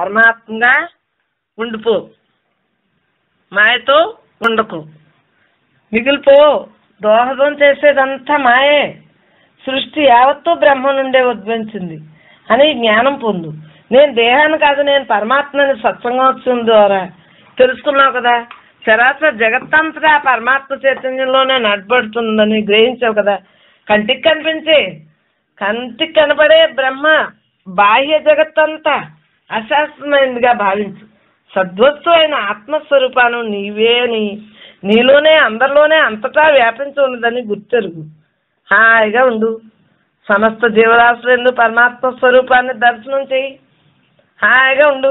పరమాత్మగా ఉండిపో మాయతో ఉండకు మిగిలిపో దోహదం చేసేదంతా మాయే సృష్టి యావత్తు బ్రహ్మ నుండే ఉద్భవించింది అని జ్ఞానం పొందు నేను దేహాన్ని కాదు నేను పరమాత్మని సత్సంగోత్సవం ద్వారా తెలుసుకున్నావు కదా చరాచర జగత్తంతటా ఆ పరమాత్మ చైతన్యంలోనే నడబడుతుందని గ్రహించావు కదా కంటికి కనిపించే కంటికి కనబడే బ్రహ్మ బాహ్య జగత్తంతా అశాస్త్రమైనదిగా భావించు సద్వస్తు అయిన ఆత్మస్వరూపాను నీవే అని నీలోనే అందరిలోనే అంతటా వ్యాపించి ఉన్నదని గుర్తెరుగు హాయిగా ఉండు సమస్త జీవరాశులందు పరమాత్మ స్వరూపాన్ని దర్శనం చెయ్యి హాయిగా ఉండు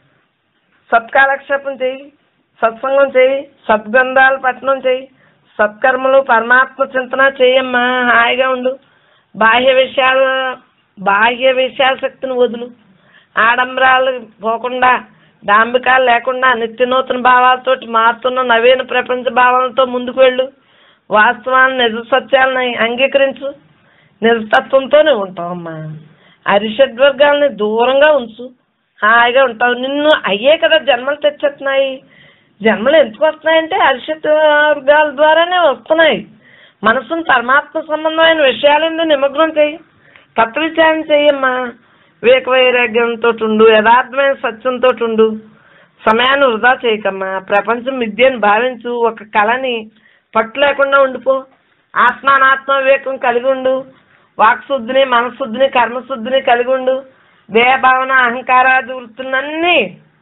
సత్కాలక్షేపం చెయ్యి సత్సంగం చెయ్యి సద్గంధాలు పట్టణం చెయ్యి సత్కర్మలు పరమాత్మ చింతన చెయ్యమ్మా హాయిగా ఉండు బాహ్య విషయాలు బాహ్య విషయాల శక్తిని వదులు ఆడంబరాలు పోకుండా డాంబికాలు లేకుండా నిత్య నూతన భావాలతోటి మారుతున్న నవీన ప్రపంచ భావాలతో ముందుకు వెళ్ళు వాస్తవాన్ని నిజ సత్యాలని అంగీకరించు నిజతత్వంతోనే ఉంటావమ్మా అరిషడ్వర్గాల్ని దూరంగా ఉంచు హాయిగా ఉంటావు నిన్ను అయ్యే కదా జన్మలు తెచ్చేస్తున్నాయి జన్మలు ఎందుకు వస్తున్నాయంటే అరిషడ్ వర్గాల ద్వారానే వస్తున్నాయి మనసును పరమాత్మ సంబంధమైన విషయాలందు నిమగ్నం చెయ్యి తత్వవిచారణ చెయ్యమ్మా వివేక వైరాగ్యంతో ఉండు యథార్థమైన సత్యంతో ఉండు సమయాన్ని వృధా చేయకమ్మా ప్రపంచం విద్యను భావించు ఒక కళని పట్టు లేకుండా ఉండిపో ఆత్మానాత్మ వివేకం కలిగి ఉండు వాక్శుద్ధిని మనశుద్ధిని కర్మశుద్ధిని కలిగి ఉండు దేహభావన అహంకారాది వృత్తులన్నీ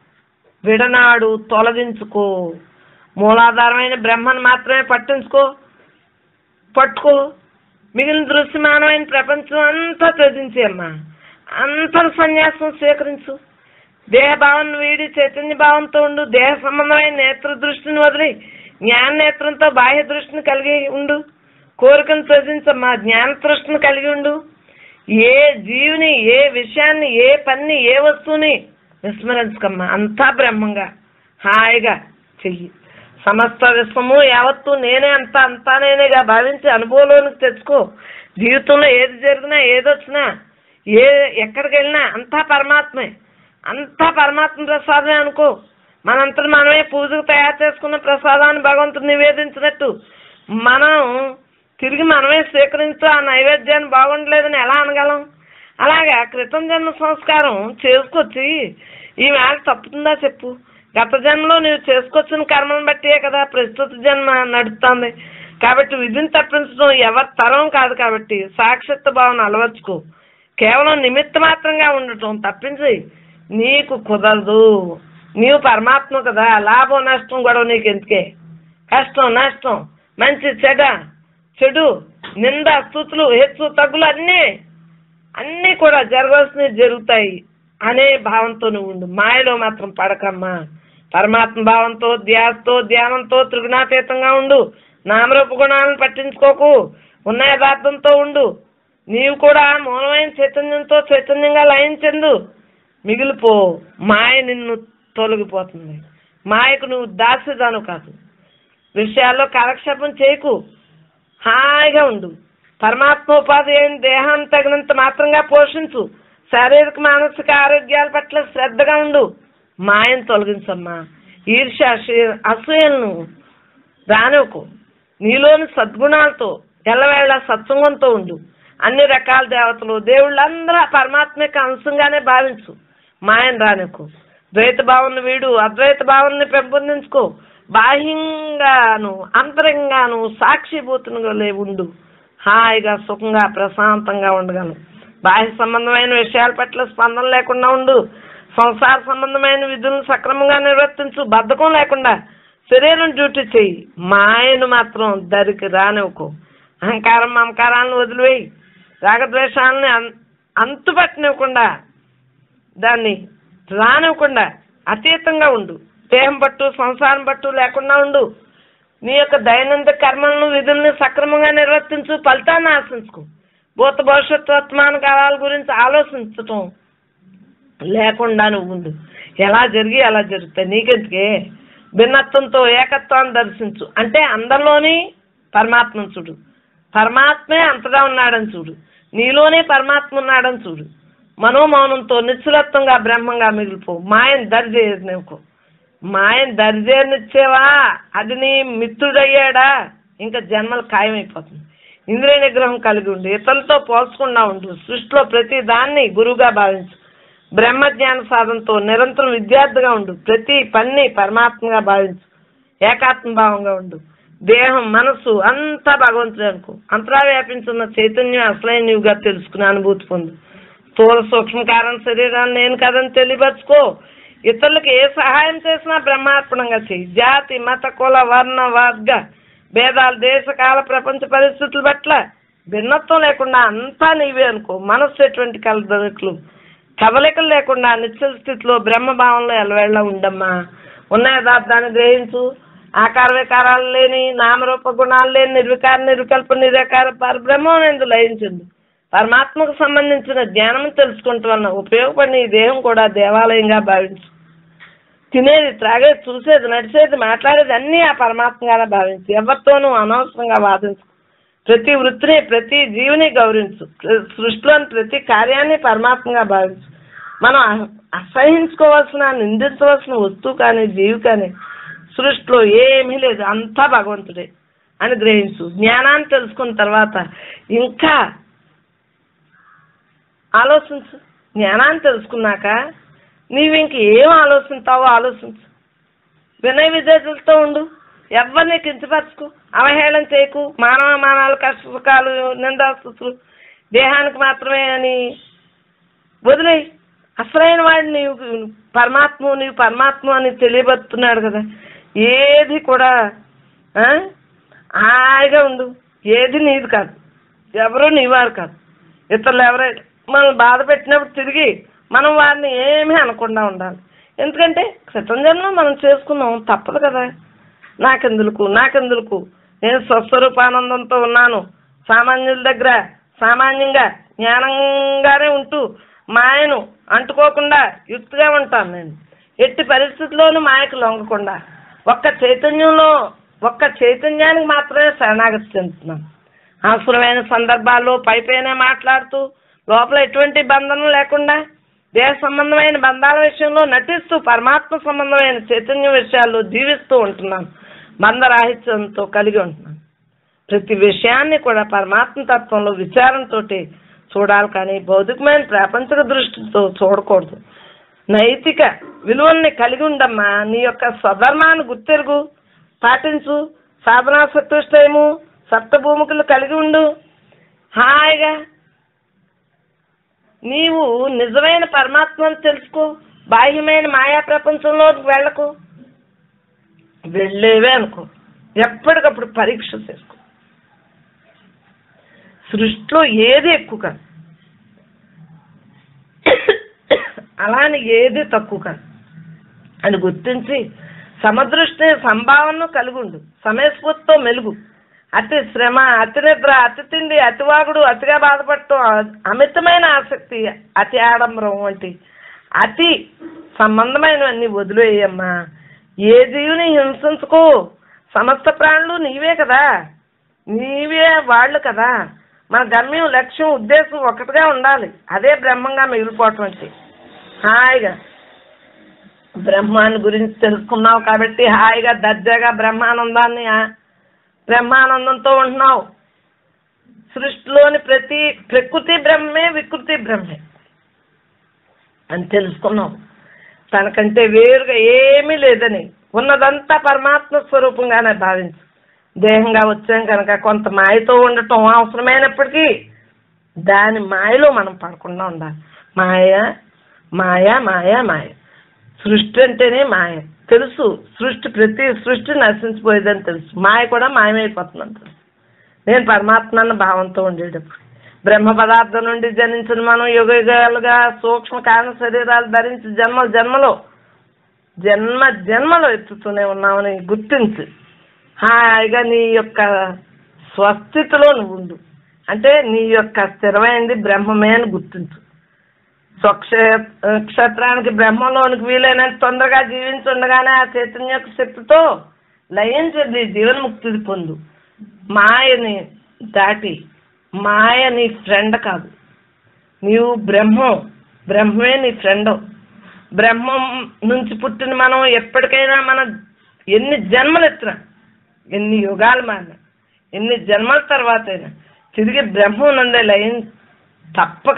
విడనాడు తొలగించుకో మూలాధారమైన బ్రహ్మను మాత్రమే పట్టించుకో పట్టుకో మిగిలిన దృశ్యమానమైన ప్రపంచం అంతా త్యజించేయమ్మా అంతర్ సన్యాసం స్వీకరించు దేహ భావన వీడి చైతన్య భావంతో ఉండు దేహ సంబంధమైన నేత్ర దృష్టిని వదిలి జ్ఞాన నేత్రంతో బాహ్య దృష్టిని కలిగి ఉండు కోరికను త్యజించమ్మా జ్ఞాన దృష్టిని కలిగి ఉండు ఏ జీవిని ఏ విషయాన్ని ఏ పని ఏ వస్తువుని విస్మరించకమ్మా అంతా బ్రహ్మంగా హాయిగా చెయ్యి సమస్త విశ్వము యావత్తు నేనే అంతా అంతా నేనేగా భావించి అనుభవంలోనికి తెచ్చుకో జీవితంలో ఏది జరిగినా ఏది వచ్చినా ఏ ఎక్కడికి వెళ్ళినా అంతా పరమాత్మే అంతా పరమాత్మ ప్రసాదమే అనుకో మనంతటి మనమే పూజకు తయారు చేసుకున్న ప్రసాదాన్ని భగవంతుడు నివేదించినట్టు మనం తిరిగి మనమే స్వీకరించు ఆ నైవేద్యాన్ని బాగుండలేదని ఎలా అనగలం అలాగా క్రితం జన్మ సంస్కారం చేసుకొచ్చి ఈ వేళ తప్పుతుందా చెప్పు గత జన్మలో నువ్వు చేసుకొచ్చిన కర్మను బట్టే కదా ప్రస్తుత జన్మ నడుస్తుంది కాబట్టి విధిని తప్పించడం ఎవరి తరం కాదు కాబట్టి సాక్షిత్వ భావన అలవర్చుకో కేవలం నిమిత్త మాత్రంగా ఉండటం తప్పించి నీకు కుదరదు నీవు పరమాత్మ కదా లాభం నష్టం గొడవ నీకు ఎందుకే కష్టం నష్టం మంచి చెడ చెడు నింద స్థుతులు హెచ్చు తగ్గులు అన్నీ అన్నీ కూడా జరగాల్సినవి జరుగుతాయి అనే భావంతో నువ్వు ఉండు మాయలో మాత్రం పడకమ్మా పరమాత్మ భావంతో ధ్యాసతో ధ్యానంతో త్రిగుణాతీతంగా ఉండు నామరూప గుణాలను పట్టించుకోకు ఉన్న యథార్థంతో ఉండు నీవు కూడా మూలమైన చైతన్యంతో చైతన్యంగా లయం చెందు మిగిలిపో మాయ నిన్ను తొలగిపోతుంది మాయకు నువ్వు దాసిదాను కాదు విషయాల్లో కాలక్షేపం చేయకు హాయిగా ఉండు పరమాత్మ ఉపాధి అయిన దేహాన్ని తగినంత మాత్రంగా పోషించు శారీరక మానసిక ఆరోగ్యాల పట్ల శ్రద్ధగా ఉండు మాయను తొలగించమ్మా ఈర్ష అసూ- అసూయలను రానివ్వకు నీలోని సద్గుణాలతో ఎల్లవేళ సత్సంగంతో ఉండు అన్ని రకాల దేవతలు దేవుళ్ళందరూ ఆ పరమాత్మ యొక్క అంశంగానే భావించు మాయను రానివ్వకు ద్వైత భావన వీడు అద్వైత భావనని పెంపొందించుకో బాహ్యంగాను అంతరంగాను సాక్షిభూతునిగా ఉండు హాయిగా సుఖంగా ప్రశాంతంగా ఉండగలను బాహ్య సంబంధమైన విషయాల పట్ల స్పందన లేకుండా ఉండు సంసార సంబంధమైన విధులను సక్రమంగా నిర్వర్తించు బద్ధకం లేకుండా శరీరం డ్యూటీ చెయ్యి మాయను మాత్రం దరికి రానివ్వకు అహంకారం మమకారాలను వదిలివేయి రాగద్వేషాలని అం- అంతుపట్టనివ్వకుండా దాన్ని రానివ్వకుండా అతీతంగా ఉండు దేహం పట్టు సంసారం పట్టు లేకుండా ఉండు నీ యొక్క దైనందిన కర్మలను విధుల్ని సక్రమంగా నిర్వర్తించు ఫలితాన్ని ఆశించుకో భూత భవిష్యత్తు వర్తమాన కాలాల గురించి ఆలోచించటం లేకుండా నువ్వు ఉండు ఎలా జరిగి ఎలా జరుగుతాయి నీకెందుకే భిన్నత్వంతో ఏకత్వాన్ని దర్శించు అంటే అందరిలోని పరమాత్మను చూడు పరమాత్మే అంతటా ఉన్నాడని చూడు నీలోనే పరమాత్మ ఉన్నాడని చూడు మనోమౌనంతో నిశ్చలత్వంగా బ్రహ్మంగా మిగిలిపో మాయను దరిచేయదు నీకు మాయను దరిచేయనిచ్చేవా అది నీ మిత్రుడయ్యాడా ఇంకా జన్మలు ఖాయమైపోతుంది ఇంద్రియ నిగ్రహం కలిగి ఉండు ఇతరులతో పోల్చకుండా ఉండు సృష్టిలో ప్రతి దాన్ని గురువుగా భావించు బ్రహ్మజ్ఞాన సాధనతో నిరంతరం విద్యార్థిగా ఉండు ప్రతి పని పరమాత్మగా భావించు ఏకాత్మ భావంగా ఉండు దేహం మనసు అంతా భగవంతుడు అనుకో అంతరా వ్యాపించున్న చైతన్యం అసలైన నీవుగా తెలుసుకునే అనుభూతి పొందు స్థూల సూక్ష్మ కారణ శరీరాన్ని నేను కదని తెలియపరచుకో ఇతరులకు ఏ సహాయం చేసినా బ్రహ్మార్పణంగా చెయ్యి జాతి మత కుల వర్ణ వర్గ భేదాలు దేశ కాల ప్రపంచ పరిస్థితుల పట్ల భిన్నత్వం లేకుండా అంతా నీవే అనుకో మనస్సు ఎటువంటి కలదకులు కదలికలు లేకుండా నిశ్చల స్థితిలో బ్రహ్మభావంలో ఎలవేళ్ళ ఉండమ్మా ఉన్న యథార్థాన్ని గ్రహించు ఆకార వికారాలు లేని నామరూప గుణాలు లేని నిర్వికార నిర్వికల్ప నిరాకార పరబ్రహ్మం ఎందు లయించింది పరమాత్మకు సంబంధించిన జ్ఞానం తెలుసుకుంటున్న ఉపయోగపడిన ఈ దేహం కూడా దేవాలయంగా భావించు తినేది త్రాగేది చూసేది నడిచేది మాట్లాడేది అన్నీ ఆ పరమాత్మగానే భావించు ఎవరితోనూ అనవసరంగా వాదించు ప్రతి వృత్తిని ప్రతి జీవిని గౌరవించు ప్ర- సృష్టిలోని ప్రతి కార్యాన్ని పరమాత్మగా భావించు మనం అ- అసహించుకోవాల్సిన నిందించవలసిన వస్తువు కానీ జీవి కానీ సృష్టిలో ఏమీ లేదు అంతా భగవంతుడే అని గ్రహించు జ్ఞానాన్ని తెలుసుకున్న తర్వాత ఇంకా ఆలోచించు జ్ఞానాన్ని తెలుసుకున్నాక నీవు ఇంక ఏం ఆలోచిస్తావో ఆలోచించు వినయ విధేతలతో ఉండు ఎవరిని కించపరచుకు అవహేళన చేయకు మానవ మానాలు కష్ట సుఖాలు నిందాస్తుతులు దేహానికి మాత్రమే అని వదిలేయి అసలైన వాడు నీవు పరమాత్మ నీవు పరమాత్మ అని తెలియబడుతున్నాడు కదా ఏది కూడా ఆ? హాయిగా ఉండు ఏది నీది కాదు ఎవరు నీవారు కాదు ఇతరులు ఎవరైనా మనం బాధ పెట్టినప్పుడు తిరిగి మనం వారిని ఏమీ అనకుండా ఉండాలి ఎందుకంటే క్రితం జన్మలో మనం చేసుకున్నాం తప్పదు కదా నాకెందులకు నాకెందులకు నేను స్వస్వరూపానందంతో ఉన్నాను సామాన్యుల దగ్గర సామాన్యంగా జ్ఞానంగానే ఉంటూ మాయను అంటుకోకుండా యుక్తిగా ఉంటాను నేను ఎట్టి పరిస్థితుల్లోనూ మాయకు లొంగకుండా ఒక్క చైతన్యంలో ఒక్క చైతన్యానికి మాత్రమే శరణాగతి చెందుతున్నాను అవసరమైన సందర్భాల్లో పైపైనే మాట్లాడుతూ లోపల ఎటువంటి బంధనం లేకుండా దేహ సంబంధమైన బంధాల విషయంలో నటిస్తూ పరమాత్మ సంబంధమైన చైతన్య విషయాల్లో జీవిస్తూ ఉంటున్నాను బంధరాహిత్యంతో కలిగి ఉంటున్నాను ప్రతి విషయాన్ని కూడా పరమాత్మ తత్వంలో విచారంతో చూడాలి కానీ భౌతికమైన ప్రాపంచిక దృష్టితో చూడకూడదు నైతిక విలువల్ని కలిగి ఉండమ్మా నీ యొక్క స్వధర్మాన్ని గుర్తెరుగు పాటించు సాధనా సత్తుష్టయము సప్తభూమికలు కలిగి ఉండు హాయిగా నీవు నిజమైన పరమాత్మను తెలుసుకో బాహ్యమైన మాయా ప్రపంచంలోకి వెళ్ళకు వెళ్ళేవే అనుకో ఎప్పటికప్పుడు పరీక్ష చేసుకో సృష్టిలో ఏది ఎక్కువ కాదు అలాని ఏది తక్కువ కాదు అని గుర్తించి సమదృష్టి సంభావనను కలిగి ఉండు సమయస్ఫూర్తితో మెలుగు అతి శ్రమ అతి నిద్ర అతి తిండి అతివాగుడు అతిగా బాధపడటం అ- అమితమైన ఆసక్తి అతి ఆడంబరం వంటి అతి సంబంధమైనవన్నీ వదిలేయమ్మా ఏ జీవిని హింసించుకో సమస్త ప్రాణులు నీవే కదా నీవే వాళ్ళు కదా మన గమ్యం లక్ష్యం ఉద్దేశం ఒకటిగా ఉండాలి అదే బ్రహ్మంగా మిగిలిపోవటం అంటే హాయిగా బ్రహ్మాన్ని గురించి తెలుసుకున్నావు కాబట్టి హాయిగా దర్జాగా బ్రహ్మానందాన్ని ఆ, బ్రహ్మానందంతో ఉంటున్నావు సృష్టిలోని ప్రతి ప్రకృతి బ్రహ్మే వికృతి బ్రహ్మే అని తెలుసుకున్నావు తనకంటే వేరుగా ఏమీ లేదని ఉన్నదంతా పరమాత్మ స్వరూపంగానే భావించు దేహంగా వచ్చాం కనుక కొంత మాయతో ఉండటం అవసరమైనప్పటికీ దాని మాయలో మనం పడకుండా ఉండాలి మాయ మాయ మాయ మాయ సృష్టి అంటేనే మాయ తెలుసు సృష్టి ప్రతి సృష్టి నశించిపోయేదని తెలుసు మాయ కూడా మాయమైపోతుందని తెలుసు నేను పరమాత్మ అన్న భావంతో ఉండేటప్పుడు బ్రహ్మ పదార్థం నుండి జనించిన మనం యుగ యుగాలుగా సూక్ష్మ కారణ శరీరాలు ధరించి జన్మ జన్మలో జన్మ జన్మలో ఎత్తుతూనే ఉన్నామని గుర్తించి హాయిగా నీ యొక్క స్వస్థితిలో నువ్వు ఉండు అంటే నీ యొక్క స్థిరమైనది బ్రహ్మమే అని గుర్తించు స్వక్ష క్షేత్రానికి బ్రహ్మలోనికి వీలైనంత తొందరగా జీవించుండగానే ఆ చైతన్య యొక్క శక్తితో లయించింది జీవన్ముక్తి పొందు మాయని దాటి మాయ నీ ఫ్రెండ్ కాదు నీవు బ్రహ్మం బ్రహ్మమే నీ ఫ్రెండ్ బ్రహ్మం నుంచి పుట్టిన మనం ఎప్పటికైనా మన ఎన్ని జన్మలు ఎత్తినా ఎన్ని యుగాలు మారినా ఎన్ని జన్మల తర్వాత అయినా తిరిగి బ్రహ్మం నందే లయం తప్పక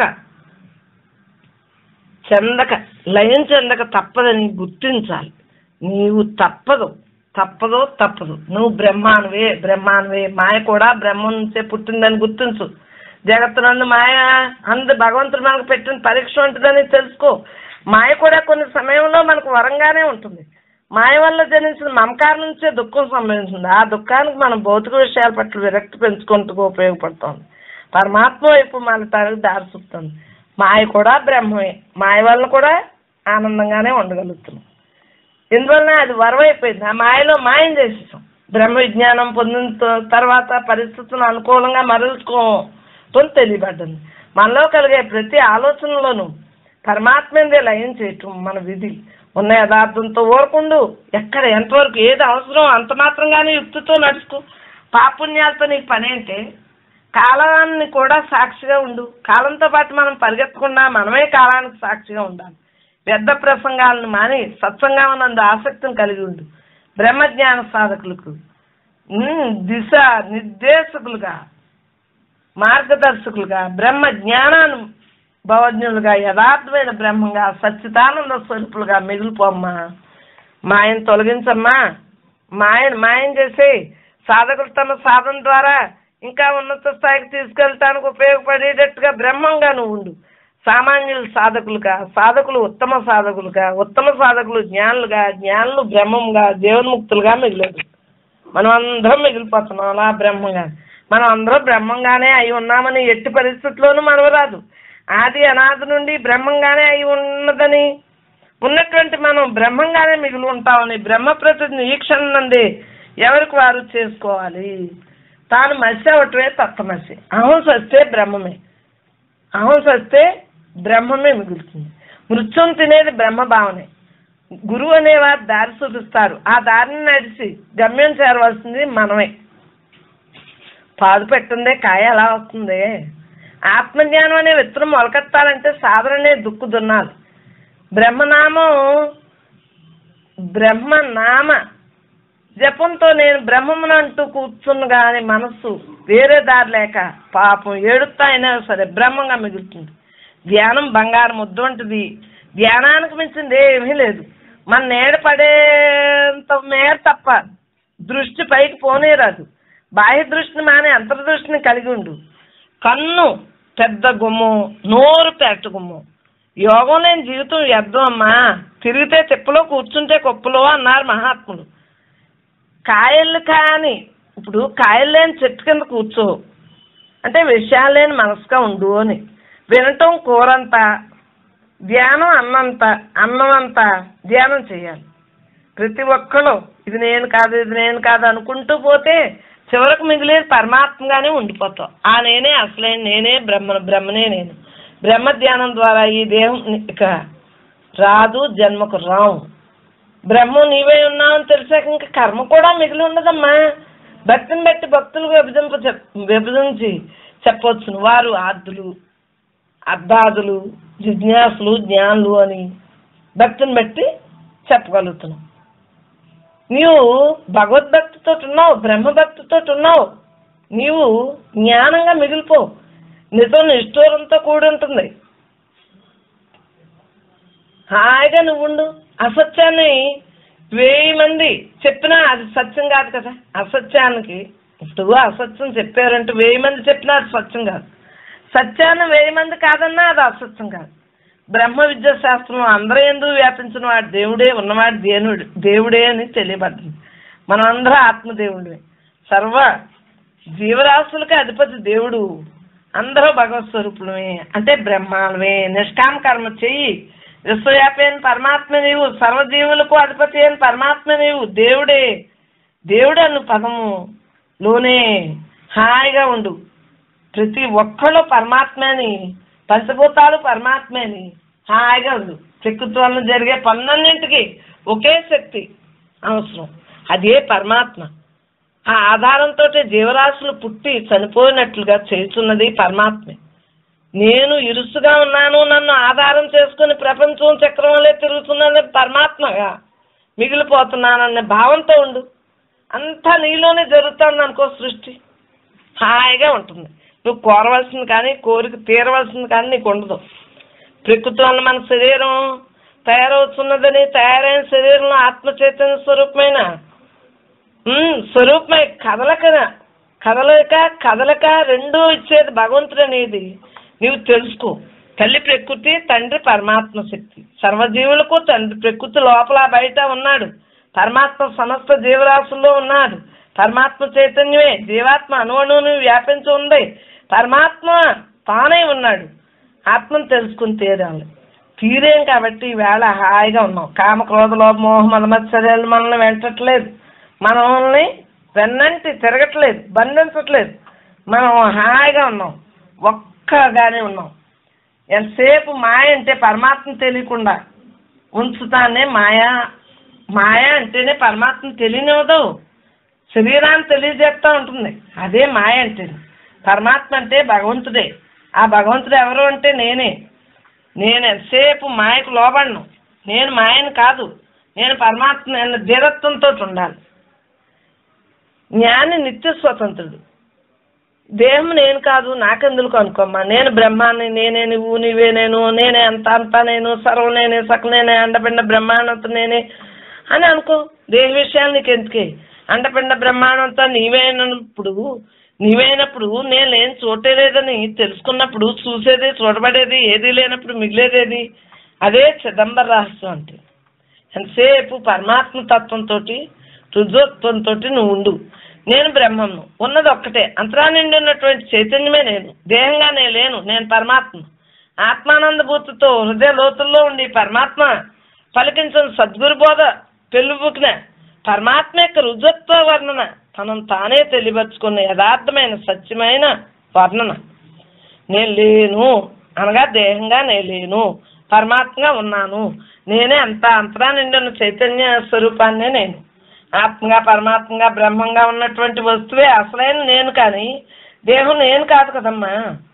చెందక లయం చెందక తప్పదని గుర్తించాలి నీవు తప్పదు తప్పదు తప్పదు నువ్వు బ్రహ్మానువే బ్రహ్మానువే మాయ కూడా బ్రహ్మం నుంచే పుట్టిందని గుర్తించు జగత్తునందు మాయ అందు భగవంతుడు మనకు పెట్టిన పరీక్ష ఉంటుందని తెలుసుకో మాయ కూడా కొన్ని సమయంలో మనకు వరంగానే ఉంటుంది మాయ వల్ల జనించిన మమకారం నుంచే దుఃఖం సంభవించింది ఆ దుఃఖానికి మనం భౌతిక విషయాల పట్ల విరక్తి పెంచుకుంటూ ఉపయోగపడుతోంది పరమాత్మ వైపు మళ్ళటానికి దారి చూపుతుంది మాయ కూడా బ్రహ్మమే మాయ వల్ల కూడా ఆనందంగానే ఉండగలుగుతున్నాం ఎందువలన అది వరవైపోయింది ఆ మాయలో మాయం చేసేసాం బ్రహ్మ విజ్ఞానం పొందిన త- తర్వాత పరిస్థితులను అనుకూలంగా మరల్చుకోవటం తెలియబడ్డది మనలో కలిగే ప్రతి ఆలోచనలోనూ పరమాత్మదే లయం చేయటం మన విధి ఉన్న యథార్థంతో ఓరకుండు ఎక్కడ ఎంతవరకు ఏది అవసరం అంత మాత్రంగానే యుక్తితో నడుచుకో పాపుణ్యాలతో నీకు పని అంటే కాలాన్ని కూడా సాక్షిగా ఉండు కాలంతో పాటు మనం పరిగెత్తకుండా మనమే కాలానికి సాక్షిగా ఉండాలి వ్యర్థ ప్రసంగాలను మాని సత్సంగం ఆసక్తిని కలిగి ఉండు బ్రహ్మజ్ఞాన సాధకులకు ఉమ్, దిశ నిర్దేశకులుగా మార్గదర్శకులుగా బ్రహ్మ జ్ఞానాన్ని భవజ్ఞులుగా యథార్థమైన బ్రహ్మంగా సచ్చిదానంద స్వరూపులుగా మిగిలిపోమ్మా మాయను తొలగించమ్మా మాయను మాయం చేసి సాధకులు తమ సాధన ద్వారా ఇంకా ఉన్నత స్థాయికి తీసుకెళ్ళటానికి ఉపయోగపడేటట్టుగా బ్రహ్మంగా నువ్వు ఉండు సామాన్యులు సాధకులుగా సాధకులు ఉత్తమ సాధకులుగా ఉత్తమ సాధకులు జ్ఞానులుగా జ్ఞానులు బ్రహ్మంగా జీవన్ముక్తులుగా మిగిలేదు మనం అందరం మిగిలిపోతున్నాం అలా బ్రహ్మంగా మనం అందరం బ్రహ్మంగానే అయి ఉన్నామని ఎట్టి పరిస్థితుల్లోనూ మనకు రాదు ఆది అనాది నుండి బ్రహ్మంగానే అయి ఉన్నదని ఉన్నటువంటి మనం బ్రహ్మంగానే మిగిలి ఉంటామని బ్రహ్మ ప్రతిజ్ఞ ఈ క్షణం నుండి ఎవరికి వారు చేసుకోవాలి తాను మసి అవటమే తత్వమసి అహం సస్తే బ్రహ్మమే అహం సస్తే బ్రహ్మమే మిగులుతుంది మృత్యుం తినేది బ్రహ్మ భావనే గురువు అనేవారు దారి చూపిస్తారు ఆ దారిని నడిచి గమ్యం చేరవలసింది మనమే పాదు పెట్టిందే కాయ ఎలా వస్తుంది ఆత్మజ్ఞానం అనే విత్తనం మొలకెత్తాలంటే సాధన అనే దుక్కు దున్నాలి బ్రహ్మనామం బ్రహ్మనామ జపంతో నేను బ్రహ్మమును అంటూ కూర్చున్నగా అని మనస్సు వేరే దారి లేక పాపం ఏడుస్తా అయినా సరే బ్రహ్మంగా మిగులుతుంది ధ్యానం బంగారం ముద్ద వంటిది ధ్యానానికి మించింది ఏమీ లేదు మన నేడ పడేంత మేర తప్ప దృష్టి పైకి పోనేరాదు బాహ్య దృష్టిని మానే అంతర్దృష్టిని కలిగి ఉండు కన్ను పెద్ద గుమ్మం నోరు పెద్ద గుమ్మం యోగం లేని జీవితం వ్యర్థం అమ్మా తిరిగితే తిప్పలో కూర్చుంటే కుప్పలో అన్నారు మహాత్ములు కాయలు కాని ఇప్పుడు కాయలు లేని చెట్టు కింద కూర్చో అంటే విషయాలు లేని మనసుగా ఉండు అని వినటం కూరంతా ధ్యానం అన్నంత అన్నం అంతా ధ్యానం చేయాలి ప్రతి ఒక్కరు ఇది నేను కాదు ఇది నేను కాదు అనుకుంటూ పోతే చివరకు మిగిలేది పరమాత్మగానే ఉండిపోతాం ఆ నేనే అసలైన నేనే బ్రహ్మ బ్రహ్మనే నేను బ్రహ్మ ధ్యానం ద్వారా ఈ దేహం ఇక రాదు జన్మకు రావు బ్రహ్మం నీవే ఉన్నావని తెలిసాక ఇంకా కర్మ కూడా మిగిలి ఉండదమ్మా భక్తిని బట్టి భక్తులు విభజింప చెప్ విభజించి చెప్పవచ్చును వారు ఆర్దులు అర్ధాదులు జిజ్ఞాసులు జ్ఞానులు అని భక్తిని బట్టి చెప్పగలుగుతున్నాం నీవు భగవద్భక్తితో ఉన్నావు బ్రహ్మభక్తితో ఉన్నావు నీవు జ్ఞానంగా మిగిలిపో నీతో నిష్ఠూరంతో కూడి ఉంటుంది హాయిగా నువ్వు ఉండు అసత్యాన్ని వెయ్యి మంది చెప్పినా అది సత్యం కాదు కదా అసత్యానికి ఇప్పుడు అసత్యం చెప్పారంటే వెయ్యి మంది చెప్పినా అది సత్యం కాదు సత్యాన్ని వెయ్యి మంది కాదన్నా అది అసత్యం కాదు బ్రహ్మ విద్యా శాస్త్రం అందరూ ఎందుకు వ్యాపించిన వాడు దేవుడే ఉన్నవాడు దేవుడు దేవుడే అని తెలియబడ్డది మనం అందరూ ఆత్మదేవుడే సర్వ జీవరాశులకి అధిపతి దేవుడు అందరూ భగవత్ స్వరూపులమే అంటే బ్రహ్మాలమే నిష్కామ కర్మ చెయ్యి విశ్వవ్యాపి అయిన పరమాత్మ నీవు సర్వజీవులకు అధిపతి అయిన పరమాత్మ నీవు దేవుడే దేవుడు అను పదము లోనే హాయిగా ఉండు ప్రతి ఒక్కళ్ళు పరమాత్మని పంచభూతాలు పరమాత్మని హాయిగా ఉండు ప్రకృతి వలన జరిగే పనులన్నింటికి ఒకే శక్తి అవసరం అదే పరమాత్మ ఆ ఆధారంతో జీవరాశులు పుట్టి చనిపోయినట్లుగా చేస్తున్నది పరమాత్మే నేను ఇరుసుగా ఉన్నాను నన్ను ఆధారం చేసుకుని ప్రపంచం చక్రం వల్లే తిరుగుతున్నాను పరమాత్మగా మిగిలిపోతున్నాననే భావంతో ఉండు అంతా నీలోనే జరుగుతుంది అనుకో సృష్టి హాయిగా ఉంటుంది నువ్వు కోరవలసింది కానీ కోరిక తీరవలసింది కానీ నీకు ఉండదు ప్రకృతి వల్ల మన శరీరం తయారవుతున్నదని తయారైన శరీరంలో ఆత్మ చైతన్య స్వరూపమైన ఉమ్, స్వరూపమై కదలక కదలక కదలక రెండూ ఇచ్చేది భగవంతుడు అనేది నీవు తెలుసుకో తల్లి ప్రకృతి తండ్రి పరమాత్మ శక్తి సర్వజీవులకు తండ్రి ప్రకృతి లోపల బయట ఉన్నాడు పరమాత్మ సమస్త జీవరాశుల్లో ఉన్నాడు పరమాత్మ చైతన్యమే జీవాత్మ అణువణువుని వ్యాపించి ఉంది పరమాత్మ తానే ఉన్నాడు ఆత్మను తెలుసుకుని తీరాలి తీరేం కాబట్టి ఈవేళ హాయిగా ఉన్నాం కామ క్రోధ లోభ మోహ మలమత్సర్యాలు మనల్ని వెంటట్లేదు మనల్ని వెన్నంటి తిరగట్లేదు బంధించట్లేదు మనం హాయిగా ఉన్నాం ఒక్కగానే ఉన్నాం ఎంతసేపు మాయ అంటే పరమాత్మ తెలియకుండా ఉంచుతానే మాయ మాయ అంటేనే పరమాత్మ తెలియనివ్వదు శరీరాన్ని తెలియజేస్తూ ఉంటుంది అదే మాయ అంటే పరమాత్మ అంటే భగవంతుడే ఆ భగవంతుడు ఎవరు అంటే నేనే నేను ఎంతసేపు మాయకు లోబడను నేను మాయను కాదు నేను పరమాత్మ నేను ధీరత్వంతో ఉండాలి జ్ఞాని నిత్య స్వతంత్రుడు దేహం నేను కాదు నాకెందుకు అనుకోమ్మా నేను బ్రహ్మాన్ని నేనే నువ్వు నీవే నేను నేనే అంత అంతా నేను సర్వం నేనే సకల నేనే అండపిండ బ్రహ్మాండంతో నేనే అని అనుకో దేహ విషయాలు నీకు ఎందుకే అండపిండ బ్రహ్మాండంతో నీవేనప్పుడు నీవైనప్పుడు నేను లేని చోటే లేదని తెలుసుకున్నప్పుడు చూసేది చూడబడేది ఏది లేనప్పుడు మిగిలేదేది అదే చిదంబర రహస్యం అంటే ఎంతసేపు పరమాత్మ తత్వంతో రుజుత్వంతో నువ్వు ఉండు నేను బ్రహ్మను ఉన్నది ఒక్కటే అంతరా నిండి ఉన్నటువంటి చైతన్యమే నేను దేహంగా నేను లేను నేను పరమాత్మ ఆత్మానందభూతితో హృదయ లోతుల్లో ఉండి పరమాత్మ పలికించిన సద్గురు బోధ పెళ్ళుబుకిన పరమాత్మ యొక్క రుజుత్వ వర్ణన తనను తానే తెలియపరుచుకున్న యథార్థమైన సత్యమైన వర్ణన నేను లేను అనగా దేహంగా నేను లేను పరమాత్మగా ఉన్నాను నేనే అంత అంతరా నిండి ఉన్న చైతన్య స్వరూపాన్నే నేను ఆత్మగా పరమాత్మగా బ్రహ్మంగా ఉన్నటువంటి వస్తువే అసలైన నేను కానీ దేహం నేను కాదు కదమ్మా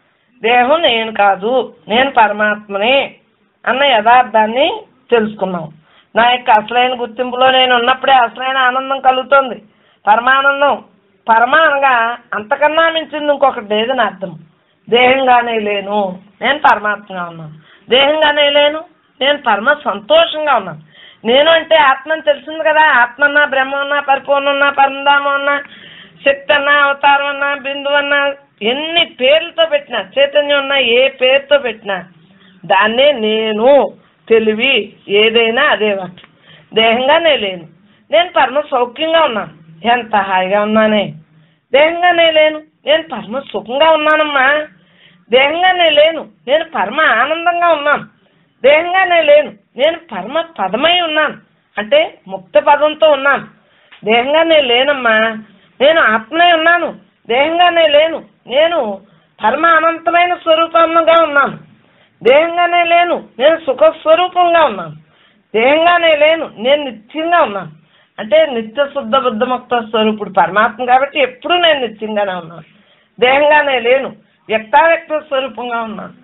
దేహం నేను కాదు నేను పరమాత్మనే అన్న యథార్థాన్ని తెలుసుకున్నాం నా యొక్క అసలైన గుర్తింపులో నేను ఉన్నప్పుడే అసలైన ఆనందం కలుగుతుంది పరమానందం పరమ అనగా అంతకన్నా మించింది ఇంకొకటి లేదని అర్థం దేహంగానే లేను నేను పరమాత్మగా ఉన్నాను దేహంగానే లేను నేను పరమ సంతోషంగా ఉన్నాను నేను అంటే ఆత్మని తెలిసింది కదా ఆత్మ అన్నా బ్రహ్మ అన్నా పరిపూర్ణ అన్నా పరంధామం అన్నా శక్తి అన్నా అవతారం అన్నా బిందువు అన్నా ఎన్ని పేర్లతో పెట్టినా చైతన్యం ఉన్నా ఏ పేరుతో పెట్టినా దాన్నే నేను తెలివి ఏదైనా అదే వాటి దేహంగానే లేను నేను పరమ సౌఖ్యంగా ఉన్నాను ఎంత హాయిగా ఉన్నానే దేహంగానే లేను నేను పరమ సుఖంగా ఉన్నానమ్మా దేహంగానే లేను నేను పరమ ఆనందంగా ఉన్నాను దేహంగానే లేను నేను పరమ పదమై ఉన్నాను అంటే ముక్త పదంతో ఉన్నాను దేహంగానే లేనమ్మా నేను ఆత్మనే ఉన్నాను దేహంగానే లేను నేను పరమ అనంతమైన స్వరూపంగా ఉన్నాను దేహంగానే లేను నేను సుఖ స్వరూపంగా ఉన్నాను దేహంగానే లేను నేను నిత్యంగా ఉన్నాను అంటే నిత్య శుద్ధ బుద్ధముక్త స్వరూపుడు పరమాత్మ కాబట్టి ఎప్పుడూ నేను నిత్యంగానే ఉన్నాను దేహంగానే లేను వ్యక్తావ్యక్త స్వరూపంగా ఉన్నాను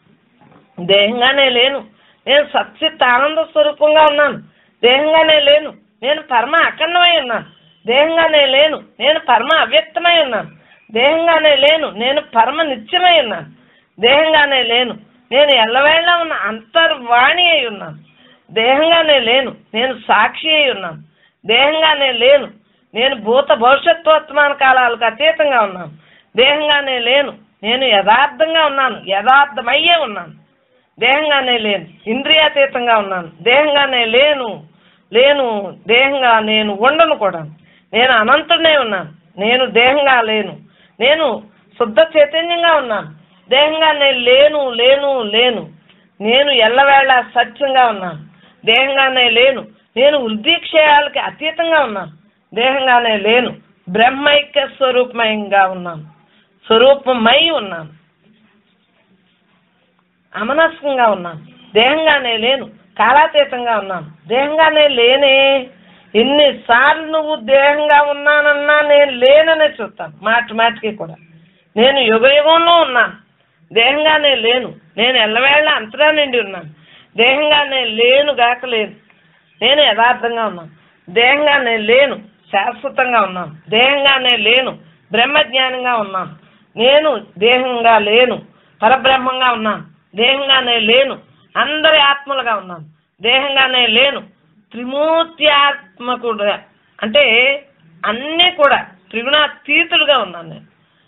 దేహంగానే లేను నేను సత్చిత్ ఆనంద స్వరూపంగా ఉన్నాను దేహంగానే లేను నేను పరమ అఖండమై ఉన్నాను దేహంగానే లేను నేను పరమ అవ్యక్తమై ఉన్నాను దేహంగానే లేను నేను పరమ నిత్యమై ఉన్నాను దేహంగానే లేను నేను ఎల్లవేళ ఉన్న అంతర్వాణి అయి ఉన్నాను దేహంగానే లేను నేను సాక్షి అయి ఉన్నాను దేహంగానే లేను నేను భూత భవిష్యత్ వర్తమాన కాలాలకు అతీతంగా ఉన్నాను దేహంగానే లేను నేను యథార్థంగా ఉన్నాను యథార్థమయ్యే ఉన్నాను దేహంగానే లేను ఇంద్రియాతీతంగా ఉన్నాను దేహంగానే లేను లేను దేహంగా నేను ఉండను కూడా నేను అనంతుడే ఉన్నాను నేను దేహంగా లేను నేను శుద్ధ చైతన్యంగా ఉన్నాను దేహంగా నేను లేను లేను లేను నేను ఎల్లవేళ సత్యంగా ఉన్నాను దేహంగానే లేను నేను వృద్ధిక్షయాలకి అతీతంగా ఉన్నాను దేహంగానే లేను బ్రహ్మైక్య స్వరూపమయంగా ఉన్నాను స్వరూపమై ఉన్నాను అమనస్కంగా ఉన్నాను దేహంగానే లేను కాలాతీతంగా ఉన్నాను దేహంగానే లేనే ఎన్నిసార్లు నువ్వు దేహంగా ఉన్నానన్నా నేను లేననే చూస్తాను మాటి మాటికి కూడా నేను యుగ యుగంలో ఉన్నాను దేహంగా నేను లేను నేను ఎల్లవేళ అంతరా నిండి ఉన్నాను దేహంగా నేను లేను గాక లేదు నేను యథార్థంగా ఉన్నాను దేహంగా నేను లేను శాశ్వతంగా ఉన్నాను దేహంగా నేను లేను బ్రహ్మజ్ఞానంగా ఉన్నాను నేను దేహంగా లేను పరబ్రహ్మంగా ఉన్నాను దేహంగా నేను లేను అందరి ఆత్మలుగా ఉన్నాను దేహంగా నేను లేను త్రిమూర్త్యాత్మకుడుగా అంటే అన్నీ కూడా త్రిగుణాతీతుడుగా ఉన్నాను నేను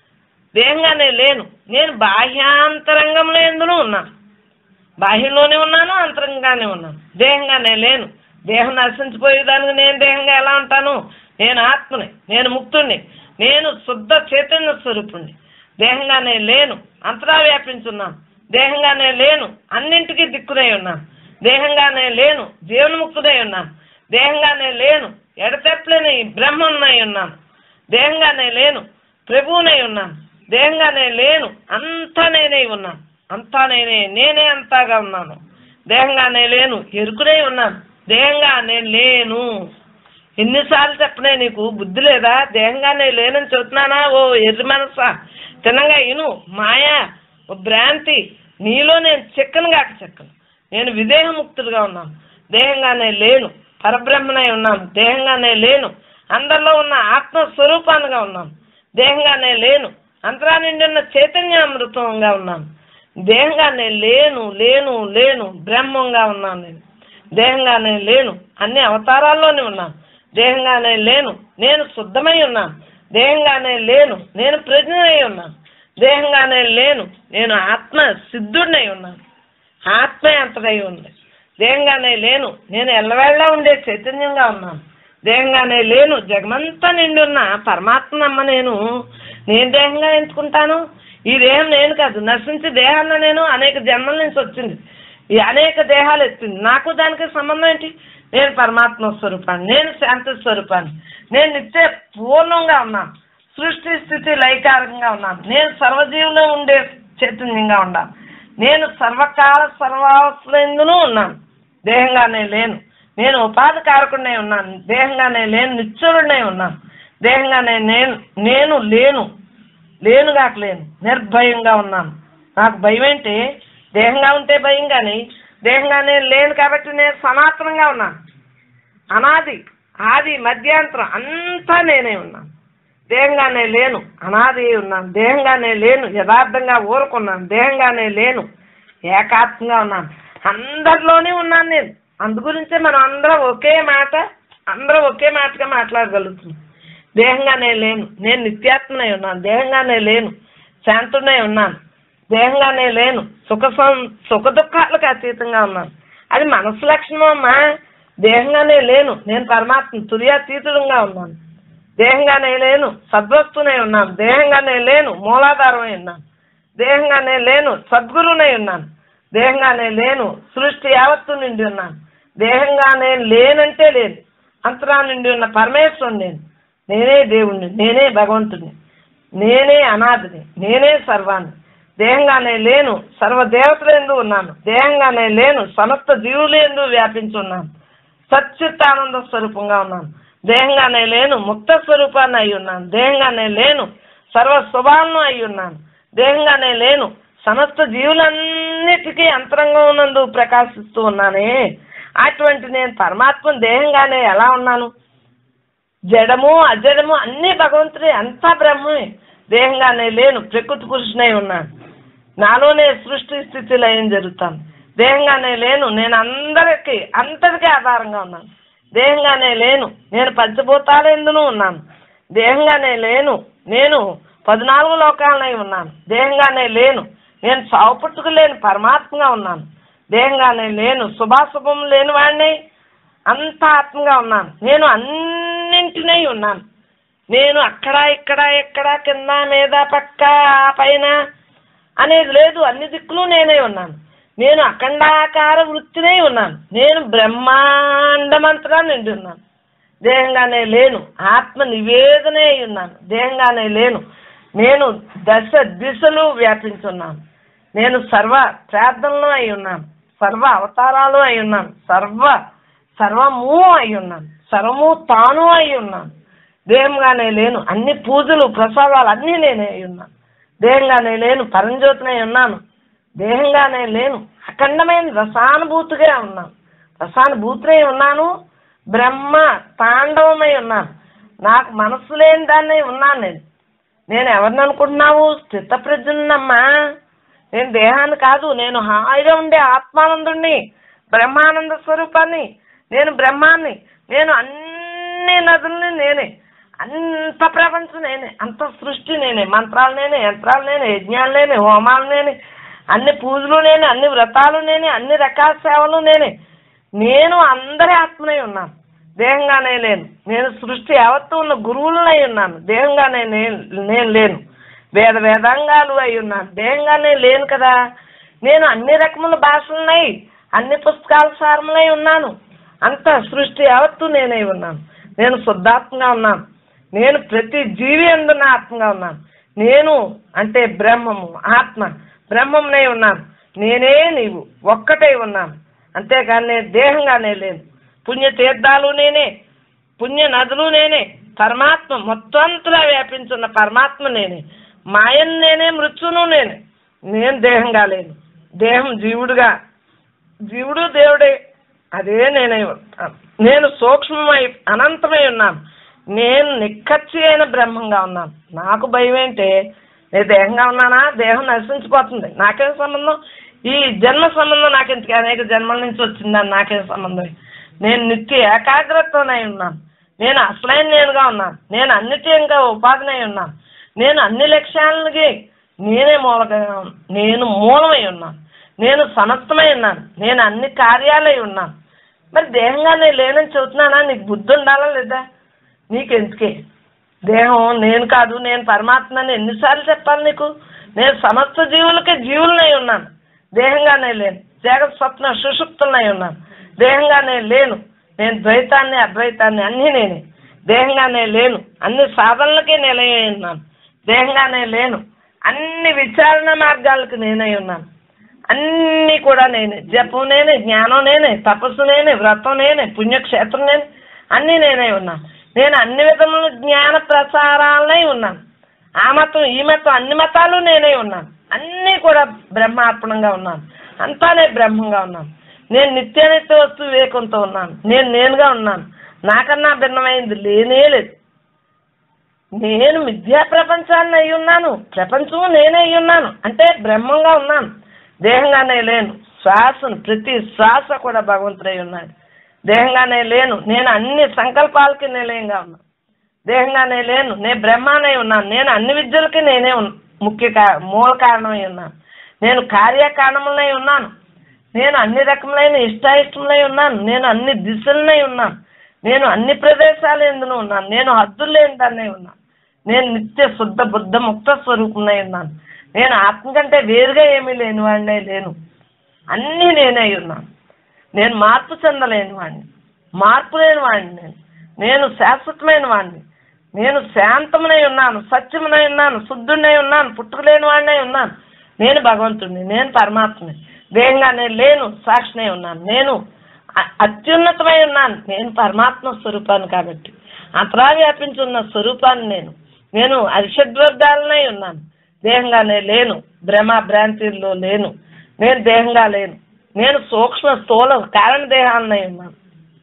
దేహంగా నేను లేను నేను బాహ్యాంతరంగంలో ఎందులో ఉన్నాను బాహ్యంలోనే ఉన్నాను అంతరంగానే ఉన్నాను దేహంగా నేను లేను దేహం నశించిపోయేదానికి నేను దేహంగా ఎలా ఉంటాను నేను ఆత్మని నేను ముక్తుణ్ణి నేను శుద్ధ చైతన్య స్వరూపుణ్ణి దేహంగా నేను లేను అంతరా వ్యాపించున్నాను దేహంగా నేను లేను అన్నింటికీ దిక్కునై ఉన్నాను దేహంగా నేను లేను జీవన్ముక్తుడై ఉన్నాను దేహంగా నేను లేను ఎడతెప్పలేని బ్రహ్మన్నై ఉన్నాను దేహంగా నేను లేను ప్రభువునై ఉన్నాను దేహంగా నేను లేను అంతా నేనే ఉన్నాను అంతా నేనే నేనే అంతాగా ఉన్నాను దేహంగా నేను లేను ఎరుకునే ఉన్నాను దేహంగా నేను లేను ఎన్నిసార్లు చెప్పనే నీకు బుద్ధి లేదా దేహంగా నేను లేనని చెబుతున్నానా ఓ ఎర్రి మనసా తినంగా ఇను మాయా ఓ భ్రాంతి నీలో నేను చెక్కను కాక చెక్కను నేను విదేహముక్తుడుగా ఉన్నాను దేహంగా నేను లేను పరబ్రహ్మనై ఉన్నాను దేహంగా నేను లేను అందరిలో ఉన్న ఆత్మస్వరూపాలుగా ఉన్నాను దేహంగా నేను లేను అంతరా నిండి ఉన్న చైతన్యామృతంగా ఉన్నాను దేహంగా నేను లేను లేను లేను బ్రహ్మంగా ఉన్నాను నేను దేహంగా నేను లేను అన్ని అవతారాల్లోనే ఉన్నాను దేహంగా నేను లేను నేను శుద్ధమై ఉన్నాను దేహంగా నేను లేను నేను ప్రజ్ఞనై ఉన్నాను దేహంగా నేను లేను నేను ఆత్మ సిద్ధుడినై ఉన్నాను ఆత్మ ఎంతదై ఉంది దేహంగానే లేను నేను ఎల్లవేళ్ళ ఉండే చైతన్యంగా ఉన్నాను దేహంగానే లేను జగమంతా నిండి ఉన్న పరమాత్మనమ్మ నేను నేను దేహంగా ఎంచుకుంటాను ఈ దేహం నేను కాదు నశించి దేహాన్న నేను అనేక జన్మల నుంచి వచ్చింది ఈ అనేక దేహాలు ఎత్తింది నాకు దానికి సంబంధం ఏంటి నేను పరమాత్మ స్వరూపాన్ని నేను శాంతి స్వరూపాన్ని నేను నిత్య పూర్ణంగా ఉన్నాను సృష్టి స్థితి లైకారంగా ఉన్నాను నేను సర్వజీవులో ఉండే చైతన్యంగా ఉన్నాను నేను సర్వకాల సర్వావస్థలందునూ ఉన్నాను దేహంగానే లేను నేను ఉపాధి కారకుడినే ఉన్నాను దేహంగానే లేను నిత్యుడినే ఉన్నాను దేహంగానే నేను నేను లేను లేనుగాక లేను నిర్భయంగా ఉన్నాను నాకు భయం ఏంటి దేహంగా ఉంటే భయం కానీ దేహంగా నేను లేను కాబట్టి నేను సనాతనంగా ఉన్నాను అనాది ఆది మధ్యాంతరం అంతా నేనే ఉన్నాను దేహంగానే లేను అనాది ఉన్నాను దేహంగానే లేను యథార్థంగా ఊరుకున్నాను దేహంగానే లేను ఏకాత్మంగా ఉన్నాను అందరిలోనే ఉన్నాను నేను అందు గురించే మనం అందరం ఒకే మాట అందరం ఒకే మాటగా మాట్లాడగలుగుతున్నాం దేహంగానే లేను నేను నిత్యాత్మనై ఉన్నాను దేహంగానే లేను శాంతుడై ఉన్నాను దేహంగానే లేను సుఖ సం- సుఖ దుఃఖాలకు అతీతంగా ఉన్నాను అది మనసు లక్షణం అమ్మా దేహంగానే లేను నేను పరమాత్మ తుర్యాతీతుడంగా ఉన్నాను దేహంగానే లేను సద్వస్తునై ఉన్నాను దేహంగానే లేను మూలాధారమై ఉన్నాను దేహంగానే లేను సద్గురునై ఉన్నాను దేహంగానే లేను సృష్టి యావత్తు నిండి ఉన్నాను దేహంగానే లేనంటే లేదు అంతరా నిండి ఉన్న పరమేశ్వరుడు నేను నేనే దేవుణ్ణి నేనే భగవంతుడిని నేనే అనాథిని నేనే సర్వాన్ని దేహంగానే లేను సర్వదేవతలందు ఉన్నాను దేహంగానే లేను సమస్త జీవులందు వ్యాపించి ఉన్నాను సచ్చిత్తానంద స్వరూపంగా ఉన్నాను దేహంగానే లేను ముక్త స్వరూపాన్ని అయి ఉన్నాను దేహంగానే లేను సర్వ శుభాలను అయి ఉన్నాను దేహంగానే లేను సమస్త జీవులన్నిటికీ అంతరంగం ఉన్నందు ప్రకాశిస్తూ ఉన్నానే అటువంటి నేను పరమాత్మ దేహంగానే ఎలా ఉన్నాను జడము అజడము అన్నీ భగవంతుడే అంతా బ్రహ్మమే దేహంగానే లేను ప్రకృతి పురుషునై ఉన్నాను నాలోనే సృష్టి స్థితి లయం జరుగుతాను దేహంగానే లేను నేను అందరికీ అందరికీ ఆధారంగా ఉన్నాను దేహంగానే లేను నేను పంచభూతాలు ఎందును ఉన్నాను దేహంగానే లేను నేను పద్నాలుగు లోకాలనై ఉన్నాను దేహంగానే లేను నేను సావు పుట్టుకు లేని పరమాత్మగా ఉన్నాను దేహంగానే లేను శుభాశుభం లేని వాడిని అంత ఆత్మగా ఉన్నాను నేను అన్నింటినీ ఉన్నాను నేను అక్కడ ఇక్కడ ఎక్కడ కింద మీద పక్క ఆ పైన అనేది లేదు అన్ని దిక్కులు నేనే ఉన్నాను నేను అఖండాకార వృత్తినే ఉన్నాను నేను బ్రహ్మాండమంతగా నిండి ఉన్నాను దేహంగానే లేను ఆత్మ నివేదనే అయి ఉన్నాను దేహంగానే లేను నేను దశ దిశలు వ్యాపించున్నాను నేను సర్వ ప్రార్థనలు అయి ఉన్నాను సర్వ అవతారాలు అయి ఉన్నాను సర్వ సర్వము అయి ఉన్నాను సర్వము తాను అయి ఉన్నాను దేహంగానే లేను అన్ని పూజలు ప్రసాదాలు అన్నీ నేనే అయి ఉన్నాను దేహంగానే లేను పరంజ్యోతినై ఉన్నాను దేహంగానే లేను అఖండమైన రసానుభూతిగా ఉన్నాను రసానుభూతినై ఉన్నాను బ్రహ్మ తాండవమై ఉన్నాను నాకు మనస్సు లేని దాన్ని ఉన్నాను నేను నేను ఎవరిని అనుకుంటున్నావు స్థితప్రజ్ఞమ్మా నేను దేహాన్ని కాదు నేను హాయిగా ఉండే ఆత్మానందుణ్ణి బ్రహ్మానంద స్వరూపాన్ని నేను బ్రహ్మాన్ని నేను అన్ని నదుల్ని నేనే అంత ప్రపంచం నేనే అంత సృష్టి నేనే మంత్రాలు నేనే యంత్రాలు నేనే యజ్ఞాలు నేనే హోమాలు నేనే అన్ని పూజలు నేనే అన్ని వ్రతాలు నేనే అన్ని రకాల సేవలు నేనే నేను అందరి ఆత్మనై ఉన్నాను దేహంగానే లేను నేను సృష్టి యావత్తు ఉన్న గురువులనై ఉన్నాను దేహంగానే నేను నేను లేను వేద వేదాంగాలు అయి ఉన్నాను దేహంగానే లేను కదా నేను అన్ని రకముల భాషలున్నాయి అన్ని పుస్తకాల సారములై ఉన్నాను అంత సృష్టి యావత్తు నేనై ఉన్నాను నేను శుద్ధాత్మగా ఉన్నాను నేను ప్రతి జీవి అందున్న ఆత్మగా ఉన్నాను నేను అంటే బ్రహ్మము ఆత్మ బ్రహ్మమునై ఉన్నాను నేనే నీవు ఒక్కటై ఉన్నాను అంతేకాని నేను దేహంగానే లేను పుణ్య తీర్థాలు నేనే పుణ్య నదులు నేనే పరమాత్మ మొత్తం అంతలా వ్యాపించున్న పరమాత్మ నేనే మాయను నేనే మృత్యును నేనే నేను దేహంగా లేను దేహం జీవుడుగా జీవుడు దేవుడే అదే నేనై ఉన్నాను నేను సూక్ష్మమై అనంతమై ఉన్నాను నేను నిక్కచ్చి అయిన బ్రహ్మంగా ఉన్నాను నాకు భయం ఏంటి నేను దేహంగా ఉన్నానా దేహం నశించిపోతుంది నాకేం సంబంధం ఈ జన్మ సంబంధం నాకెందుకు అనేక జన్మల నుంచి వచ్చిందని నాకేం సంబంధం నేను నిత్య ఏకాగ్రతనై ఉన్నాను నేను అసలైన నేనుగా ఉన్నాను నేను అన్నిటిగా ఉపాధినై ఉన్నాను నేను అన్ని లక్ష్యాలకి నేనే మూలగా నేను మూలమై ఉన్నాను నేను సమస్తమై ఉన్నాను నేను అన్ని కార్యాలై ఉన్నాను మరి దేహంగా నేను లేనని చెబుతున్నానా నీకు బుద్ధి ఉండాలా లేదా నీకెందుకే దేహం నేను కాదు నేను పరమాత్మని ఎన్నిసార్లు చెప్పాలి నీకు నేను సమస్త జీవులకి జీవులనై ఉన్నాను దేహంగానే లేను జగత్ స్వప్న సుషుప్తులనై ఉన్నాను దేహంగానే లేను నేను ద్వైతాన్ని అద్వైతాన్ని అన్నీ నేనే దేహంగానే లేను అన్ని సాధనలకి నిలయ ఉన్నాను దేహంగానే లేను అన్ని విచారణ మార్గాలకు నేనై ఉన్నాను అన్నీ కూడా నేనే జపం నేనే జ్ఞానం నేనే తపస్సు నేనే వ్రతం నేనే పుణ్యక్షేత్రం నేనే అన్నీ నేనే ఉన్నాను నేను అన్ని విధముల జ్ఞాన ప్రసారాలనై ఉన్నాను ఆ మతం ఈ మతం అన్ని మతాలు నేనే ఉన్నాను అన్నీ కూడా బ్రహ్మార్పణంగా ఉన్నాను అంతా నేను బ్రహ్మంగా ఉన్నాను నేను నిత్యానిత్య వస్తు వివేకంతో ఉన్నాను నేను నేనుగా ఉన్నాను నాకన్నా భిన్నమైంది లేనే లేదు నేను మిథ్యా ప్రపంచాన్ని అయి ఉన్నాను ప్రపంచం నేనే అయి ఉన్నాను అంటే బ్రహ్మంగా ఉన్నాను దేహంగానే లేను శ్వాసను ప్రతి శ్వాస కూడా భగవంతుడై ఉన్నాడు దేహంగానే లేను నేను అన్ని సంకల్పాలకి నిలయంగా ఉన్నాను దేహంగానే లేను నేను బ్రహ్మానై ఉన్నాను నేను అన్ని విద్యలకి నేనే ఉన్- ముఖ్య కా- మూల కారణమై ఉన్నాను నేను కార్యకారణములై ఉన్నాను నేను అన్ని రకములైన ఇష్టాయిష్టములై ఉన్నాను నేను అన్ని దిశలనై ఉన్నాను నేను అన్ని ప్రదేశాలు ఎందును ఉన్నాను నేను హద్దులు లేని దాన్నే ఉన్నాను నేను నిత్య శుద్ధ బుద్ధ ముక్త స్వరూపంలో ఉన్నాను నేను ఆత్మ కంటే వేరుగా ఏమీ లేని వాడినే లేను అన్నీ నేనే ఉన్నాను నేను మార్పు చెందలేని వాడిని మార్పు లేని వాడిని నేను నేను శాశ్వతమైన వాడిని నేను శాంతమునై ఉన్నాను సత్యమునై ఉన్నాను శుద్ధుడై ఉన్నాను పుట్టుకలేని వాడినై ఉన్నాను నేను భగవంతుడిని నేను పరమాత్మని దేహంగా నేను లేను సాక్షినై ఉన్నాను నేను అ- అత్యున్నతమై ఉన్నాను నేను పరమాత్మ స్వరూపాన్ని కాబట్టి అంతరా వ్యాపించున్న స్వరూపాన్ని నేను నేను అరిషడ్వర్గాలనై ఉన్నాను దేహంగానే లేను భ్రమ భ్రాంతిలో లేను నేను దేహంగా లేను నేను సూక్ష్మ స్థూల కారణ దేహాలనై ఉన్నాను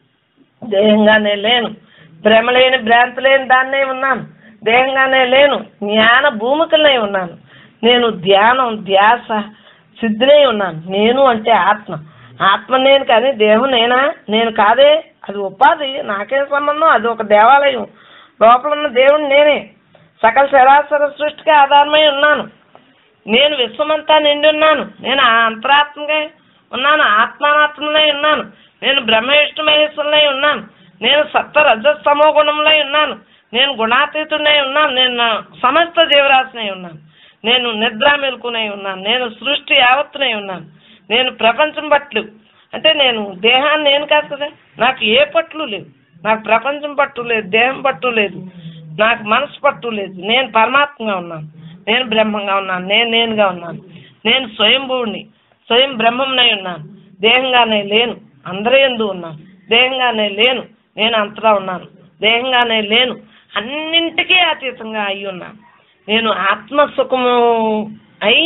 దేహంగానే లేను భ్రమ లేని భ్రాంతి లేని దాన్నే ఉన్నాను దేహంగానే లేను జ్ఞాన భూమికలనే ఉన్నాను నేను ధ్యానం ధ్యాస సిద్ధినై ఉన్నాను నేను అంటే ఆత్మ ఆత్మ నేను కానీ దేహం నేనా నేను కాదే అది ఉపాధి నాకేం సంబంధం అది ఒక దేవాలయం లోపల ఉన్న దేవుడు నేనే సకల చరాచర సృష్టికి ఆధారమై ఉన్నాను నేను విశ్వమంతా నిండి ఉన్నాను నేను ఆ అంతరాత్మగా ఉన్నాను ఆత్మానాత్మలై ఉన్నాను నేను బ్రహ్మ విష్ణు మహేశ్వరులై ఉన్నాను నేను సప్త రజస్తమో గుణములై ఉన్నాను నేను గుణాతీతుడై ఉన్నాను నేను నా సమస్త జీవరాశినై ఉన్నాను నేను నిద్ర మెలుకునై ఉన్నాను నేను సృష్టి యావత్తునై ఉన్నాను నేను ప్రపంచం పట్లు అంటే నేను దేహాన్ని నేను కాదు కదా నాకు ఏ పట్లు లేవు నాకు ప్రపంచం పట్టు లేదు దేహం పట్టు లేదు నాకు మనసు పట్టు లేదు నేను పరమాత్మగా ఉన్నాను నేను బ్రహ్మంగా ఉన్నాను నేను నేనుగా ఉన్నాను నేను స్వయంభూడిని స్వయం బ్రహ్మంనై ఉన్నాను దేహంగానే లేను అందరూ ఎందు ఉన్నాను దేహంగానే లేను నేను అంతటా ఉన్నాను దేహంగానే లేను అన్నింటికీ అతీతంగా అయి ఉన్నాను నేను ఆత్మ సుఖము అయి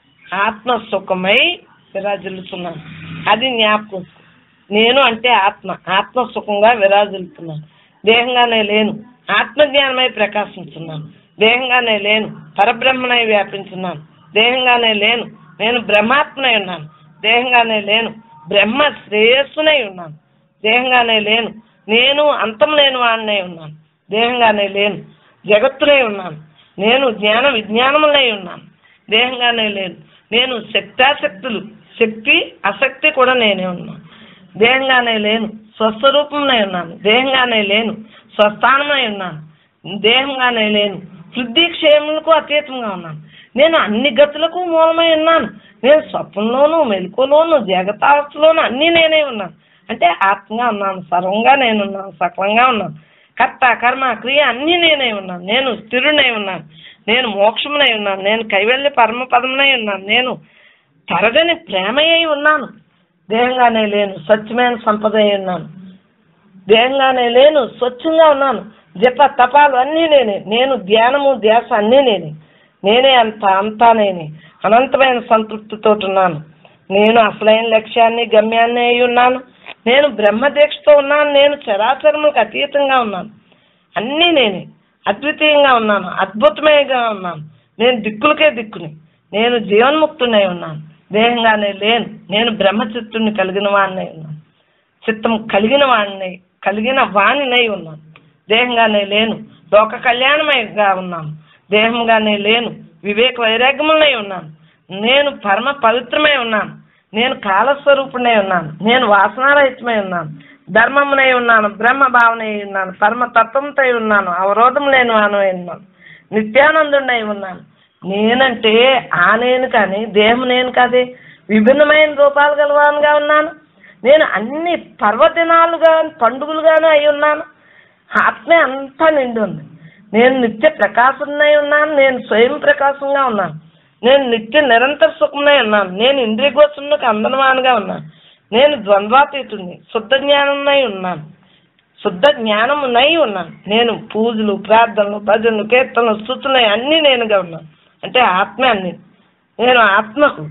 ఆత్మ సుఖమై విరాజిల్లుతున్నాను అది జ్ఞాపకం నేను అంటే ఆత్మ ఆత్మ సుఖంగా విరాజిల్లుతున్నాను దేహంగానే లేను ఆత్మజ్ఞానమై ప్రకాశించున్నాను దేహంగానే లేను పరబ్రహ్మనై వ్యాపించున్నాను దేహంగానే లేను నేను బ్రహ్మాత్మనై ఉన్నాను దేహంగానే లేను బ్రహ్మ శ్రేయస్సునై ఉన్నాను దేహంగానే లేను నేను అంతం లేని వాడినై ఉన్నాను దేహంగానే లేను జగత్తునై ఉన్నాను నేను జ్ఞాన విజ్ఞానములై ఉన్నాను దేహంగానే లేను నేను శక్తాశక్తులు శక్తి అశక్తి కూడా నేనే ఉన్నాను దేహంగానే లేను స్వస్వరూపంలో ఉన్నాను దేహంగానే లేను స్వస్థానమై ఉన్నాను దేహంగానే లేను శుద్ధి క్షేములకు అతీతంగా ఉన్నాను నేను అన్ని గతులకు మూలమై ఉన్నాను నేను స్వప్నంలోను మెలకులోను జగతావస్థలోను అన్నీ నేనే ఉన్నాను అంటే ఆత్మగా ఉన్నాను సర్వంగా నేనున్నాను సకలంగా ఉన్నాను కర్త కర్మ క్రియ అన్నీ నేనే ఉన్నాను నేను స్థిరునై ఉన్నాను నేను మోక్షమునై ఉన్నాను నేను కైవల్య పరమ పదమునై ఉన్నాను నేను తరగని ప్రేమయ్యి ఉన్నాను దేహంగానే లేను స్వచ్ఛమైన సంపద అయి ఉన్నాను దేహంగానే లేను స్వచ్ఛంగా ఉన్నాను జప తపాలు అన్నీ నేనే నేను ధ్యానము ధ్యాస అన్నీ నేనే నేనే అంత అంతా నేనే అనంతమైన సంతృప్తితో ఉన్నాను నేను అసలైన లక్ష్యాన్ని గమ్యాన్ని అయి ఉన్నాను నేను బ్రహ్మదీక్షతో ఉన్నాను నేను చరాచరములకు అతీతంగా ఉన్నాను అన్నీ నేనే అద్వితీయంగా ఉన్నాను అద్భుతమేగా ఉన్నాను నేను దిక్కులకే దిక్కుని నేను జీవన్ముక్తునై ఉన్నాను దేహంగానే లేను నేను బ్రహ్మచిత్తుని కలిగిన వాడినై ఉన్నాను చిత్తం కలిగిన వాడినై కలిగిన వాణినై ఉన్నాను దేహంగానే లేను లోక కళ్యాణమైగా ఉన్నాను దేహంగానే లేను వివేక వైరాగ్యములై ఉన్నాను నేను పరమ పవిత్రమై ఉన్నాను నేను కాలస్వరూపుడై ఉన్నాను నేను వాసనారహితమై ఉన్నాను ధర్మమునై ఉన్నాను బ్రహ్మ భావనై ఉన్నాను పరమ తత్వంతో ఉన్నాను అవరోధం లేని వానై ఉన్నాను నిత్యానందుడై ఉన్నాను నేనంటే ఆ నేను కానీ దేహం నేను కాదే విభిన్నమైన రూపాలు గలవానుగా ఉన్నాను నేను అన్ని పర్వదినాలుగా పండుగలుగాను అయి ఉన్నాను ఆత్మే అంతా నిండి ఉంది నేను నిత్య ప్రకాశంనై ఉన్నాను నేను స్వయం ప్రకాశంగా ఉన్నాను నేను నిత్య నిరంతర సుఖంలో ఉన్నాను నేను ఇంద్రియ గోచరులకు అందనవానుగా ఉన్నాను నేను ద్వంద్వాతీతుడిని శుద్ధ జ్ఞానంనై ఉన్నాను శుద్ధ జ్ఞానమునై ఉన్నాను నేను పూజలు ప్రార్థనలు భజనలు కీర్తనలు స్థుతులు అన్నీ నేనుగా ఉన్నాను అంటే ఆత్మే అన్ని నేను ఆత్మకు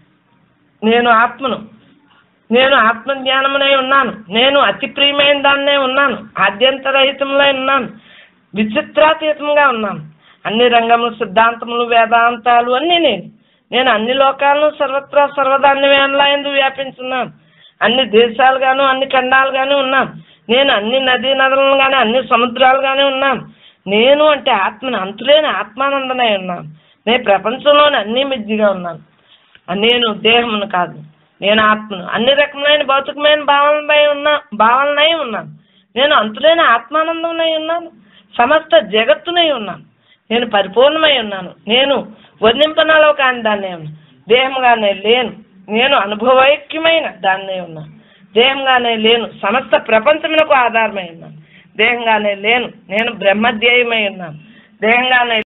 నేను ఆత్మను నేను ఆత్మ జ్ఞానమునై ఉన్నాను నేను అతి ప్రియమైన దాన్నే ఉన్నాను ఆద్యంతరహితంలో ఉన్నాను విచిత్రాతీతంగా ఉన్నాను అన్ని రంగములు సిద్ధాంతములు వేదాంతాలు అన్నీ నేను నేను అన్ని లోకాలను సర్వత్రా సర్వదాన్ని వేనలాయందు వ్యాపించున్నాను అన్ని దేశాలుగాను అన్ని ఖండాలుగాను ఉన్నాను నేను అన్ని నదీ నదులను కానీ అన్ని సముద్రాలుగానే ఉన్నాను నేను అంటే ఆత్మను అంతులేని ఆత్మానందనై ఉన్నాను నేను ప్రపంచంలోని అన్ని మిద్దిగా ఉన్నాను నేను దేహమును కాదు నేను ఆత్మను అన్ని రకములైన భౌతికమైన భావనపై ఉన్నా భావనలై ఉన్నాను నేను అంతులేని ఆత్మానందమై ఉన్నాను సమస్త జగత్తునై ఉన్నాను నేను పరిపూర్ణమై ఉన్నాను నేను వర్ణింపనలో కాని దాన్నే ఉన్నాను దేహంగానే లేను నేను అనుభవైక్యమైన దాన్నే ఉన్నాను దేహంగానే లేను సమస్త ప్రపంచమునకు ఆధారమై ఉన్నాను దేహంగానే లేను నేను బ్రహ్మధ్యేయమై ఉన్నాను దేహంగానే